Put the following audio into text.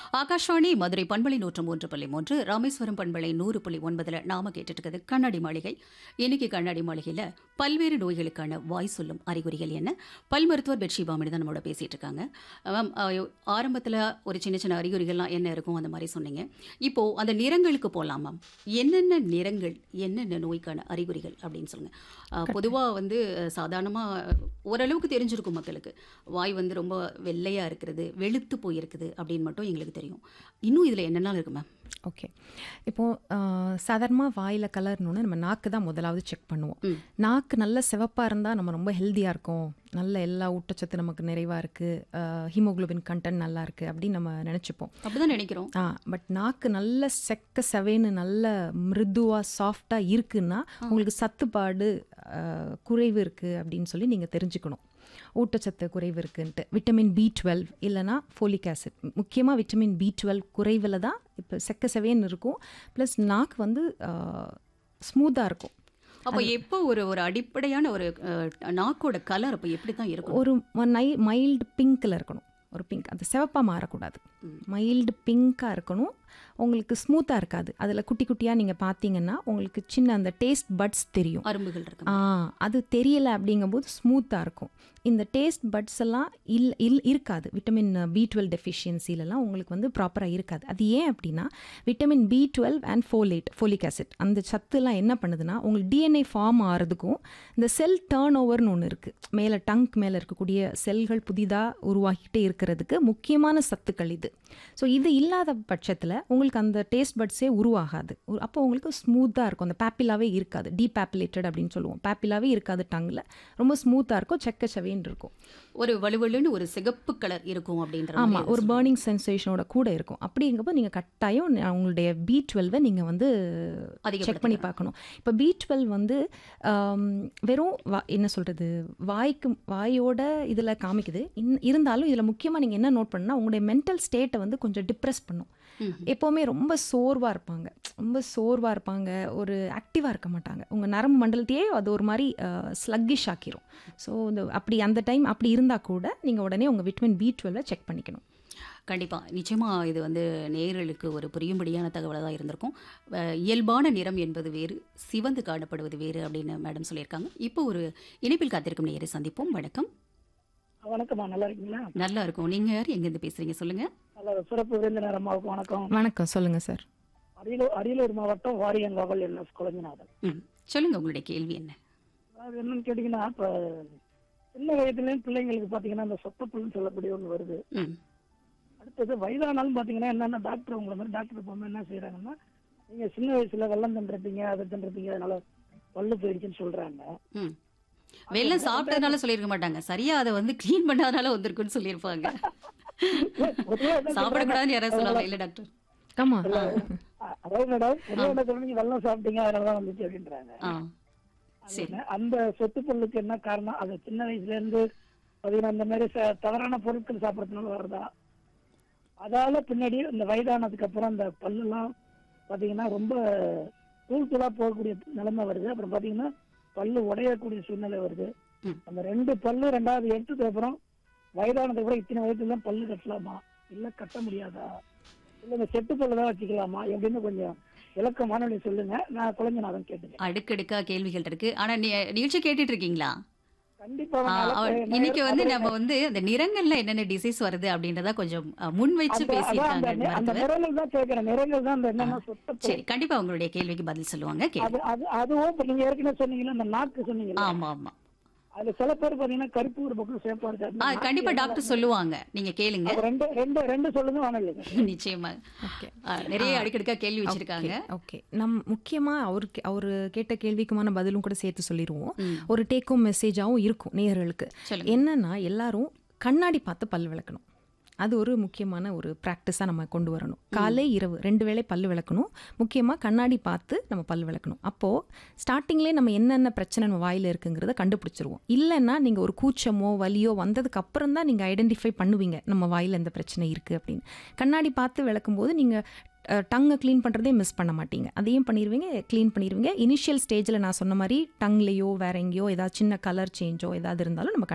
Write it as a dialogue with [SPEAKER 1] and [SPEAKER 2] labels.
[SPEAKER 1] ஆகாஷ்வாணி மதுரை பண்பலை நூற்று மூன்று புள்ளி மூன்று ராமேஸ்வரம் பண்பலை நூறு புள்ளி ஒன்பதுல நாம கேட்டுட்டு இருக்கிறது கண்ணாடி மாளிகை இன்னைக்கு கண்ணாடி மாளிகையில பல்வேறு நோய்களுக்கான வாய் சொல்லும் அறிகுறிகள் என்ன பல் மருத்துவர் பெட்ஷி பாமணி தான் நம்மளோட பேசிட்டு இருக்காங்க மேம் ஆரம்பத்தில் ஒரு சின்ன சின்ன அறிகுறிகள்லாம் என்ன இருக்கும் அந்த மாதிரி சொன்னீங்க இப்போ அந்த நிறங்களுக்கு போகலாம் மேம் என்னென்ன நிறங்கள் என்னென்ன நோய்க்கான அறிகுறிகள் அப்படின்னு சொல்லுங்க பொதுவாக வந்து சாதாரணமாக ஓரளவுக்கு தெரிஞ்சிருக்கும் மக்களுக்கு வாய் வந்து ரொம்ப வெள்ளையாக இருக்கிறது வெளுத்து போயிருக்குது அப்படின்னு மட்டும் எங்களுக்கு தெரியும் இன்னும் இதில் என்னெல்லாம் இருக்கு மேம்
[SPEAKER 2] ஓகே இப்போது சாதாரணமாக வாயில் கலர்னோன்னு நம்ம நாக்கு தான் முதலாவது செக் பண்ணுவோம்
[SPEAKER 1] ம்.
[SPEAKER 2] நாக்கு நல்ல சிவப்பாக இருந்தால் நம்ம ரொம்ப ஹெல்த்தியாக இருக்கோம் நல்ல எல்லா ஊட்டச்சத்து நமக்கு நிறைவாக இருக்குது ஹீமோகுளோபின் கண்டென்ட் நல்லா இருக்குது அப்படின்னு நம்ம நினச்சிப்போம்
[SPEAKER 1] அப்படிதான் நினைக்கிறோம்
[SPEAKER 2] ஆ பட் நாக்கு நல்ல செக்க செவேன்னு நல்ல மிருதுவாக சாஃப்டாக இருக்குன்னா உங்களுக்கு சத்துப்பாடு ஆ, குறைவு இருக்குது அப்படின்னு சொல்லி நீங்கள் தெரிஞ்சுக்கணும் ஊட்டச்சத்து குறைவு இருக்குன்ட்டு விட்டமின் பி டுவெல் இல்லைனா ஃபோலிக் ஆசிட் முக்கியமாக விட்டமின் பி டுவெல் குறைவில் தான் இப்போ செக்க செவேன்னு இருக்கும் ப்ளஸ் நாக்கு வந்து ஸ்மூத்தாக இருக்கும்
[SPEAKER 1] அப்போ எப்போ ஒரு ஒரு அடிப்படையான ஒரு அஹ், நாக்கோட கலர் அப்போ எப்படி தான் இருக்கும்
[SPEAKER 2] ஒரு நை மைல்டு பிங்க்கில் இருக்கணும் ஒரு பிங்க் அந்த சிவப்பாக மாறக்கூடாது மைல்டு பிங்க்காக இருக்கணும் உங்களுக்கு ஸ்மூத்தாக இருக்காது அதில் குட்டி குட்டியாக நீங்கள் பார்த்தீங்கன்னா உங்களுக்கு சின்ன அந்த டேஸ்ட் பட்ஸ் தெரியும்
[SPEAKER 1] அரும்புகள் இருக்கு
[SPEAKER 2] ஆ அது தெரியல அப்படிங்கும்போது ஸ்மூத்தாக இருக்கும் இந்த டேஸ்ட் பட்ஸ் எல்லாம் இல் இல் இருக்காது விட்டமின் பி டுவெல் டெஃபிஷியன்சிலலாம் உங்களுக்கு வந்து ப்ராப்பராக இருக்காது அது ஏன் அப்படின்னா vitamin B twelve and folate folic acid அந்த சத்துலாம் என்ன பண்ணுதுன்னா உங்களுக்கு டிஎன்ஏ ஃபார்ம் ஆகிறதுக்கும் இந்த செல் டேர்ன் ஓவர்னு ஒன்று இருக்குது மேலே டங்க் மேலே இருக்கக்கூடிய செல்கள் புதிதாக உருவாகிட்டே இருக்கிறதுக்கு முக்கியமான சத்துக்கள் இது ஸோ இது இல்லாத பட்சத்தில் உங்களுக்கு அந்த டேஸ்ட் பட்ஸே உருவாகாது உ- அப்போ உங்களுக்கு ஸ்மூத்தாக இருக்கும் அந்த பேப்பிலாவே இருக்காது டீபேப்பிலேட்டட் அப்படின்னு சொல்லுவோம் பேப்பிலாவே இருக்காது டங்கில் ரொம்ப ஸ்மூத்தாக இருக்கும் செக்க செவேன்னு இருக்கும்
[SPEAKER 1] ஒரு வலுவலுன்னு ஒரு சிகப்பு கலர் இருக்கும் அப்படின்ற மாதிரி
[SPEAKER 2] ஆமாம்
[SPEAKER 1] அது
[SPEAKER 2] ஒரு
[SPEAKER 1] சொல்லுங்க.
[SPEAKER 2] பேர்னிங் சென்சேஷனோட கூட இருக்கும் அப்படிங்கப்போ நீங்கள் கட்டாயம் ந- உங்களுடைய பி டுவெல்வை நீங்கள் வந்து செக் பண்ணி பார்க்கணும் இப்போ பி டுவெல் வந்து ஆம், வெறும் வா என்ன சொல்கிறது வாய்க்கு வாயோட இதில் காமிக்குது இன் இருந்தாலும் இதில் முக்கியமாக நீங்கள் என்ன நோட் பண்ணால் உங்களுடைய மென்டல் ஸ்டேட்டை வந்து கொஞ்சம் டிப்ரெஸ் பண்ணும்
[SPEAKER 1] ம்ஹும்.
[SPEAKER 2] எப்போவுமே ரொம்ப சோர்வாக இருப்பாங்க ரொம்ப சோர்வாக இருப்பாங்க ஒரு ஆக்டிவாக இருக்க மாட்டாங்க உங்கள் நரம்பு மண்டலத்தையே அது ஒரு மாதிரி ஸ்லக்கிஷ் ஆக்கிரும் ஸோ இந்த அப்படி அந்த டைம் அப்படி இருந்தால் கூட நீங்கள் உடனே உங்கள் விட்டமின் பி டுவெல்வை செக் பண்ணிக்கணும்
[SPEAKER 1] கண்டிப்பா நிச்சயமா இது வந்து நேயர்களுக்கு ஒரு புரியும்படியான தகவலாக தான் இருந்திருக்கும் அஹ், இயல்பான நிறம் என்பது வேறு சிவந்து காணப்படுவது வேறு அப்படின்னு மேடம் சொல்லியிருக்காங்க இப்போ ஒரு இணைப்பில் காத்திருக்கும் நேயரை சந்திப்போம் வணக்கம்
[SPEAKER 3] வணக்கம்மா நல்லா இருக்கீங்களா
[SPEAKER 1] நல்லா இருக்கும் நீங்க யார் எங்கேருந்து பேசுறீங்க சொல்லுங்க
[SPEAKER 3] நல்ல சிறப்பு விருந்தினர் அம்மாவுக்கு வணக்கம்
[SPEAKER 2] வணக்கம் சொல்லுங்கள் சார்
[SPEAKER 3] அரியலூர் அரியலூர் மாவட்டம் வாரியங்காவல் என் எஸ் குழஞ்சிநாதன்
[SPEAKER 1] ம் சொல்லுங்க உங்களுடைய கேள்வி என்ன
[SPEAKER 3] அதாவது என்னன்னு கேட்டீங்கன்னா இப்ப சின்ன வயதுலயும் பிள்ளைங்களுக்கு பாத்தீங்கன்னா இந்த சொத்தப்புல்னு சொல்லக்கூடிய ஒண்ணு வருது
[SPEAKER 1] ம்
[SPEAKER 3] அடுத்தது வயதானாலும் பாத்தீங்கன்னா என்னென்ன டாக்டர் உங்களை மாதிரி டாக்டர் போகும்போது என்ன செய்யறாங்கன்னா நீங்க சின்ன வயசுல வெள்ளம் தண்டிருப்பீங்க அதை தண்டிருப்பீங்க அதனால பல்லு போயிடுச்சுன்னு சொல்றாங்க
[SPEAKER 1] ம் வெள்ளம் சாப்பிட்டதுனால சொல்லியிருக்க மாட்டாங்க சரியா அதை வந்து க்ளீன் பண்ணாதனால வந்திருக்குன்னு சொல்லியிருப்பாங்க
[SPEAKER 3] பொதுவா என்ன சொல்றாங்க?
[SPEAKER 1] சாப்பிடக்கூடாதுன்னு யாராவது சொல்லுவாங்க இல்ல டாக்டர்
[SPEAKER 2] ஆமாம்
[SPEAKER 3] அ- அதாவது மேடம் பொதுவா என்ன சொல்றீங்க நீங்க வெள்ளம் சாப்பிட்டீங்க அதனாலதான் வந்துச்சு அப்படின்றாங்க
[SPEAKER 1] ஆ
[SPEAKER 3] அது
[SPEAKER 1] சரி
[SPEAKER 3] என்ன, அந்த சொத்து பொருளுக்கு என்ன காரணம் அது சின்ன வயசுல இருந்து பாத்தீங்கன்னா இந்த மாதிரி ச- தவறான பொருட்கள் சாப்பிடறதுனால வருதா அதால பின்னாடி இந்த வயதானதுக்கு அப்புறம் அந்த பல்லுலாம் பாத்தீங்கன்னா ரொம்ப தூள் தூளா போகக்கூடிய நிலைமை வருது அப்புறம் பாத்தீங்கன்னா பல்லு உடையக்கூடிய சூழ்நிலை வருது
[SPEAKER 1] ம்.
[SPEAKER 3] அந்த ரெண்டு பல்லு ரெண்டாவது எடுத்ததுக்கு அப்புறம் வயதானதுக்கு அப்புறம் இத்தனை வயசுல தான் பல்லு கட்டலாமா இல்ல கட்ட முடியாதா இல்ல இந்த செட்டு பல்லு தான் வச்சுக்கலாமா எப்படின்னு கொஞ்சம் விளக்கமான வழி சொல்லுங்க நான் குழந்தைநாதன் கேட்டுக்கேன்
[SPEAKER 1] அடுக்கடுக்கா கேள்விகள் இருக்கு ஆனா நீ நிகழ்ச்சி கேட்டுட்டு இருக்கீங்களா
[SPEAKER 3] கண்டிப்பா
[SPEAKER 1] ஆ,
[SPEAKER 3] நான்
[SPEAKER 1] அவ-
[SPEAKER 3] நான்
[SPEAKER 1] இன்னைக்கு வந்து
[SPEAKER 3] அது-
[SPEAKER 1] நம்ம வந்து அந்த நிறங்கள்ல என்னென்ன டிசீஸ் வருது அப்படின்றத கொஞ்சம் அ, முன் வச்சு
[SPEAKER 3] அந்த- அதான்
[SPEAKER 1] பேசியிருக்காங்க
[SPEAKER 3] அந்த நி- அந்த
[SPEAKER 1] மருத்துவர்
[SPEAKER 3] நிறங்கள் தான் கேட்கிறேன் நிறங்கள் தான் அந்த என்னென்ன சுத்த
[SPEAKER 1] சரி கண்டிப்பா உங்களுடைய கேள்விக்கு பதில் சொல்லுவாங்க கேள்வி
[SPEAKER 3] அது அது அதுவும் இப்ப நீங்க ஏற்கனவே சொன்னீங்கல்ல அந்த நாக்கு சொன்னீங்கல்ல
[SPEAKER 1] ஆமா ஆமா
[SPEAKER 3] அது சில பேர் பாத்தீங்கன்னா கருப்பு ஒரு பக்கம் சேப்பா
[SPEAKER 1] ஆ
[SPEAKER 3] இருக்கு
[SPEAKER 1] கண்டிப்பா டாக்டர் சொல்லுவாங்க நீங்க கேளுங்க
[SPEAKER 3] அது ரெண்டு ரெண்டு ரெண்டு சொல்லுங்க வேணும் இல்லைங்க
[SPEAKER 1] நிச்சயமா
[SPEAKER 2] ஓகே
[SPEAKER 1] ஆ, நிறைய அடுக்கடுக்கா கேள்வி வச்சிருக்காங்க
[SPEAKER 2] ஓகே நம் முக்கியமாக அவருக்கு அவர் கேட்ட கேள்விக்குமான பதிலும் கூட சேர்த்து சொல்லிடுவோம்
[SPEAKER 1] ம்.
[SPEAKER 2] ஒரு டேக் ஹோம் மெசேஜாகவும் இருக்கும் நேயர்களுக்கு
[SPEAKER 1] சொல்லுங்க
[SPEAKER 2] என்னன்னா எல்லாரும் கண்ணாடி பார்த்து பல் விளக்கணும் அது ஒரு முக்கியமான ஒரு ப்ராக்டிஸாக நம்ம கொண்டு வரணும் காலை இரவு ரெண்டு வேளை பல் விளக்கணும் முக்கியமாக கண்ணாடி பார்த்து நம்ம பல் விளக்கணும் அப்போது ஸ்டார்டிங்லேயே நம்ம என்னென்ன பிரச்சனை நம்ம வாயில் இருக்குங்கிறத கண்டுபிடிச்சிருவோம் இல்லைன்னா நீங்கள் ஒரு கூச்சமோ வலியோ வந்ததுக்கு அப்புறம் தான் நீங்கள் ஐடென்டிஃபை பண்ணுவீங்க நம்ம வாயில் எந்த பிரச்சனை இருக்குது அப்படின்னு கண்ணாடி பார்த்து விளக்கும்போது நீங்கள் டங்கை க்ளீன் பண்ணுறதே மிஸ் பண்ண மாட்டீங்க அதையும் பண்ணிடுவீங்க க்ளீன் பண்ணிடுவீங்க இனிஷியல் ஸ்டேஜில் நான் சொன்ன மாதிரி டங்லேயோ வேற எங்கேயோ ஏதாவது சின்ன கலர் சேஞ்சோ ஏதாவது இருந்தாலும் நம்ம